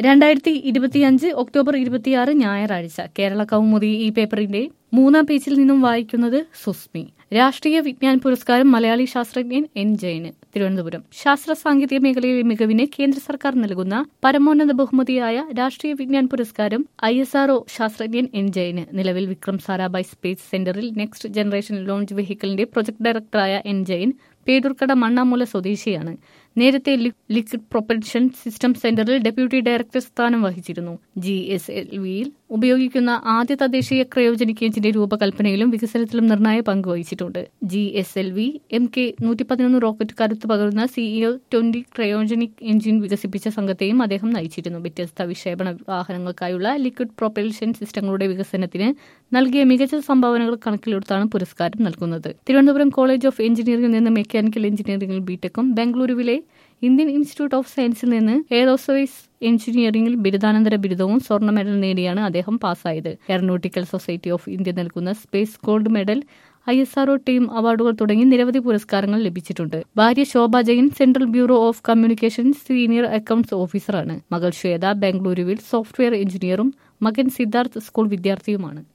രണ്ടായിരത്തി ഇരുപത്തിയഞ്ച് ഒക്ടോബർ ഇരുപത്തിയാറ് ഞായറാഴ്ച കേരള കൗമുദി ഈ പേപ്പറിന്റെ മൂന്നാം പേജിൽ നിന്നും വായിക്കുന്നത് സുസ്മി രാഷ്ട്രീയ വിജ്ഞാൻ പുരസ്കാരം മലയാളി ശാസ്ത്രജ്ഞൻ എൻ ജയന് തിരുവനന്തപുരം ശാസ്ത്ര സാങ്കേതിക മേഖലയിലെ മികവിന് കേന്ദ്ര സർക്കാർ നൽകുന്ന പരമോന്നത ബഹുമതിയായ രാഷ്ട്രീയ വിജ്ഞാൻ പുരസ്കാരം ഐ എസ് ആർഒ ശാസ്ത്രജ്ഞൻ എൻ ജയന് നിലവിൽ വിക്രം സാരാഭായ് സ്പേസ് സെന്ററിൽ നെക്സ്റ്റ് ജനറേഷൻ ലോഞ്ച് വെഹിക്കിളിന്റെ പ്രൊജക്ട് ഡയറക്ടറായ എൻ ജയൻ പേരൂർക്കട മണ്ണാമൂല സ്വദേശിയാണ് നേരത്തെ ലിക്വിഡ് പ്രൊപ്പൽഷൻ സിസ്റ്റം സെന്ററിൽ ഡെപ്യൂട്ടി ഡയറക്ടർ സ്ഥാനം വഹിച്ചിരുന്നു ജി എസ് എൽ വിയിൽ ഉപയോഗിക്കുന്ന ആദ്യ തദ്ദേശീയ ക്രയോജനിക് എഞ്ചിന്റെ രൂപകൽപ്പനയിലും വികസനത്തിലും നിർണായക പങ്ക് വഹിച്ചിട്ടുണ്ട് G S L V M K നൂറ്റി പതിനൊന്ന് റോക്കറ്റ് കരുത്ത് പകരുന്ന സിഇഒ ട്വന്റി ക്രയോജനിക് എഞ്ചിൻ വികസിപ്പിച്ച സംഘത്തെയും അദ്ദേഹം നയിച്ചിരുന്നു വ്യത്യസ്ത വിക്ഷേപണ വാഹനങ്ങൾക്കായുള്ള ലിക്വിഡ് പ്രൊപ്പൽഷൻ സിസ്റ്റങ്ങളുടെ വികസനത്തിന് നൽകിയ മികച്ച സംഭാവനകൾ കണക്കിലെടുത്താണ് പുരസ്കാരം നൽകുന്നത് തിരുവനന്തപുരം കോളേജ് ഓഫ് എഞ്ചിനീയറിംഗിൽ നിന്ന് മെക്കാനിക്കൽ എഞ്ചിനീയറിംഗിൽ ബിടെക്കും ബാംഗ്ലൂരുവിലെ ഇന്ത്യൻ ഇൻസ്റ്റിറ്റ്യൂട്ട് ഓഫ് സയൻസിൽ നിന്ന് എയറോസ്പേസ് എഞ്ചിനീയറിംഗിൽ ബിരുദാനന്തര ബിരുദവും സ്വർണ്ണ മെഡൽ നേടിയാണ് അദ്ദേഹം പാസ്സായത് എയറോനോട്ടിക്കൽ സൊസൈറ്റി ഓഫ് ഇന്ത്യ നൽകുന്ന space gold medal I S R O team അവാർഡുകൾ തുടങ്ങി നിരവധി പുരസ്കാരങ്ങൾ ലഭിച്ചിട്ടുണ്ട് ഭാര്യ Shobha Jayan central bureau of communication senior accounts ഓഫീസറാണ് മകൾ ശ്വേത ബാംഗ്ലൂരുവിൽ സോഫ്റ്റ്വെയർ എഞ്ചിനീയറും മകൻ സിദ്ധാർത്ഥ് സ്കൂൾ വിദ്യാർത്ഥിയുമാണ്